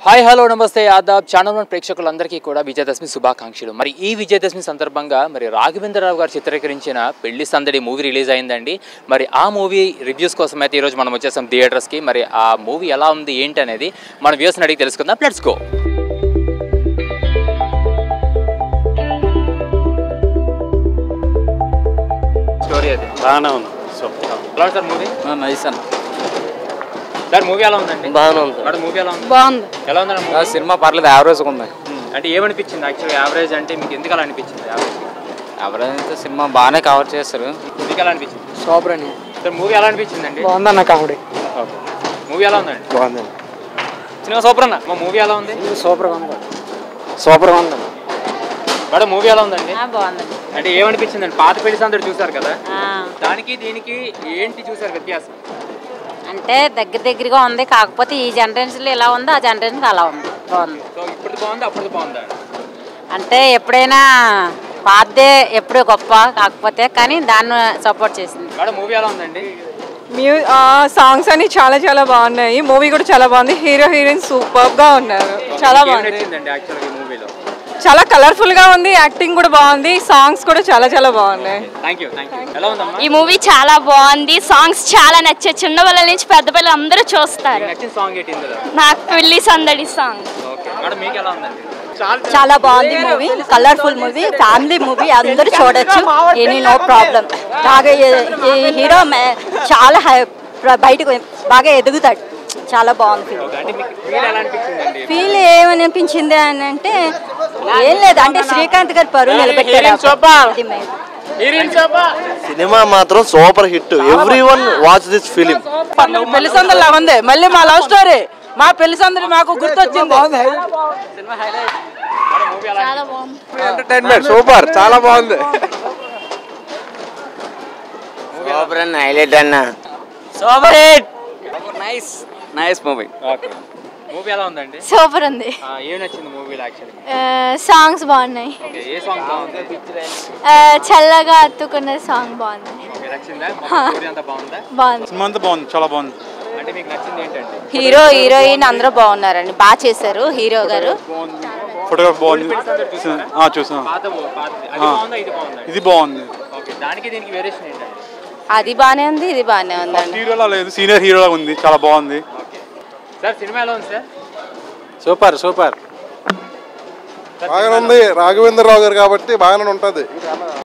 Hi hello నమస్తే ఆదాబ్ channel one ప్రేక్షకులందరికీ కూడా విజయదశమి శుభాకాంక్షలు మరి ఈ విజయదశమి సందర్భంగా మరి రాఘవేంద్రరావు గారు చిత్రీకరించిన పెళ్లి సందడి మూవీ రిలీజ్ అయిందండి మరి ఆ మూవీ రివ్యూస్ కోసం అయితే ఈరోజు మనం వచ్చేసాం థియేటర్స్కి మరి ఆ మూవీ ఎలా ఉంది ఏంటి అనేది మన వ్యూస్ని అడిగి తెలుసుకుందాం లెట్స్ గో స్టోరీ అది బాగానే ఉంది సో ఎలా ఉంది సార్ మూవీ నైస్ అన్న సార్ మూవీ ఎలా ఉందండి బాగానే ఉంది మేడం మూవీ ఎలా ఉంది బాగుంది ఎలా ఉందండి మూవీ సినిమా పర్లేదు యావరేజ్గా ఉంది అంటే ఏమనిపించింది యాక్చువల్గా యావరేజ్ అంటే మీకు ఎందుకు అలా అనిపించింది యావరేజ్ యావరేజ్ అయితే సినిమా బాగానే కవర్ చేస్తారు మీకు ఎలా అనిపించింది సూపర్ అని సార్ మూవీ ఎలా అనిపించిందండి బాగుందన్న కామెడీ మూవీ ఎలా ఉందండి బాగుందండి సినిమా సూపర్ అన్న మా మూవీ ఎలా ఉంది సూపర్ ఉంది సూపర్ ఉంది మేడం మూవీ ఎలా ఉందండి బాగుందండి అంటే ఏమనిపించిందండి పాత పెళ్లి సందడి చూసారు కదా దానికి దీనికి ఏంటి చూసారు వ్యత్యాసం అంటే దగ్గర దగ్గరగా ఉంది కాకపోతే ఈ జనరేషన్లో ఎలా ఉందో ఆ జనరేషన్కి అలా ఉంది బాగుంది సో ఇప్పుడు బాగుందా అప్పుడు బాగుందా అంటే ఎప్పుడైనా పాతదే ఎప్పుడు గొప్ప కాకపోతే కానీ దాన్ని సపోర్ట్ చేసింది మేడం మూవీ ఎలా ఉందండి మ్యూ సాంగ్స్ అన్ని చాలా చాలా బాగున్నాయి మూవీ కూడా చాలా బాగుంది హీరో హీరోయిన్ సూపర్ గా ఉన్నారు చాలా మీకు ఏం బాగుంది నచ్చిందండి యాక్చువల్గా ఈ మూవీలో చాలా కలర్ఫుల్ గా ఉంది యాక్టింగ్ కూడా బాగుంది సాంగ్స్ కూడా చాలా చాలా బాగున్నాయి థ్యాంక్ యూ థ్యాంక్ యూ ఎలా ఉందమ్మా ఈ మూవీ చాలా బాగుంది సాంగ్స్ చాలా నచ్చాయి చిన్న పిల్లల నుంచి పెద్ద పిల్లలు అందరూ చూస్తారు మీకు నచ్చిన సాంగ్ ఏంటి ఇందులో నాకు పెళ్లి సందడి సాంగ్ ఓకే మేడం మీకు ఎలా ఉందండి చాలా బాగుంది movie colourful movie family movie అందరూ చూడొచ్చు ఎనీ నో ప్రాబ్లం బాగా ఏ- ఈ హీరో మే- చాలా హై- ప్ర- బయటకు బాగా ఎదుగుతాడు చాలా బాగుంది ఫీల్ ఓకే అంటే మీకు ఫీల్ ఎలా అనిపించిందండి ఫీల్ ఏమనిపించింది అని అంటే ఏం లేదు అంటే శ్రీకాంత్ గారు పరువు నిలబెట్టాడు అది main. సినిమా మాత్రం super hit every one watch this film పెళ్లి సందడిలా ఉంది మళ్ళీ మా లవ్ స్టోరీ మా పెళ్లి సందడి మాకు గుర్తొచ్చింది ఎంటర్టైన్మెంట్ సూపర్ చాలా బాగుంది సూపర్ అన్న హైలైట్ అన్న super hit nice nice movie okay movie ఎలా ఉందండి సూపర్ ఉంది ఆ, ఏం నచ్చింది మూవీలో యాక్చువల్గా సాంగ్స్ బాగున్నాయి ఓకే ఏ సాంగ్ బాగుంది చల్లగా అత్తుకున్న సాంగ్ బాగుంది ఓకే నచ్చిందా స్టోరీ అంతా బాగుందా బాగుంది సినిమా అంతా బాగుంది చాలా బాగుంది అంటే మీకు నచ్చింది ఏంటండి హీరో హీరోయిన్ అందరూ బాగున్నారండి బాగా చేశారు హీరో గారు ఫోటోగ్రాఫ్ బాగుంది ఆ, చూసాను పాత పాతది అది బాగుందా ఇది బాగుందా ఇది బాగుంది ఓకే దానికి దీనికి వేరియేషన్ ఏంటండి అది బాగానే ఉంది ఇది బాగానే ఉందండి హీరోలా లేదు సీనియర్ హీరోలా ఉంది చాలా బాగుంది ఓకే సార్ సినిమా ఎలా ఉంది సార్ సూపర్ సూపర్ బాగానే ఉంది రాఘవేంద్రరావు గారు కాబట్టి బాగానే ఉంటుంది